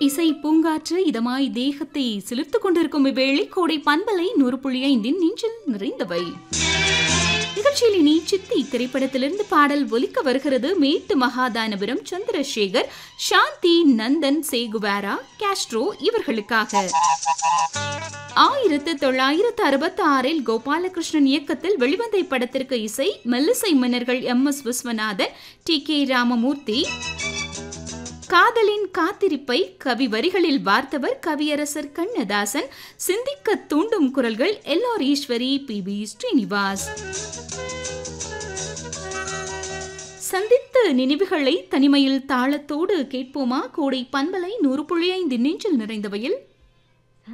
இசை பூங்காற்று இதமாய் தேகத்தை சிலிர்த்துக் கொண்டிருக்கும் இவ்வேளை கோடை பண்பலை நூறு புள்ளி ஐந்தின் நெஞ்சில் நிறைந்தவை நிகழ்ச்சியில் இனி சித்தி திரைப்படத்திலிருந்து பாடல் ஒலிக்க வருகிறது மேட்டு மகாதானபுரம் சந்திரசேகர் சாந்தி நந்தன் சேகுவாரா காஸ்ட்ரோ இவர்களுக்காக ஆயிரத்து தொள்ளாயிரத்து அறுபத்தி ஆறில் கோபாலகிருஷ்ணன் இயக்கத்தில் வெளிவந்த இப்படத்திற்கு இசை மெல்லிசை மன்னர்கள் M S Viswanathan T K Ramamoorthy காதலின் காத்திருப்பை கவி வரிகளில் வார்த்தவர் கவியரசர் கண்ணதாசன் சிந்திக்க தூண்டும் குரல்கள் LR Eswari P B Srinivas சந்தித்த நினைவுகளை தனிமையில் தாளத்தோடு கேட்போமா கோடை பண்பலை நூறு புள்ளி ஐந்து நெஞ்சில் நிறைந்தவையில்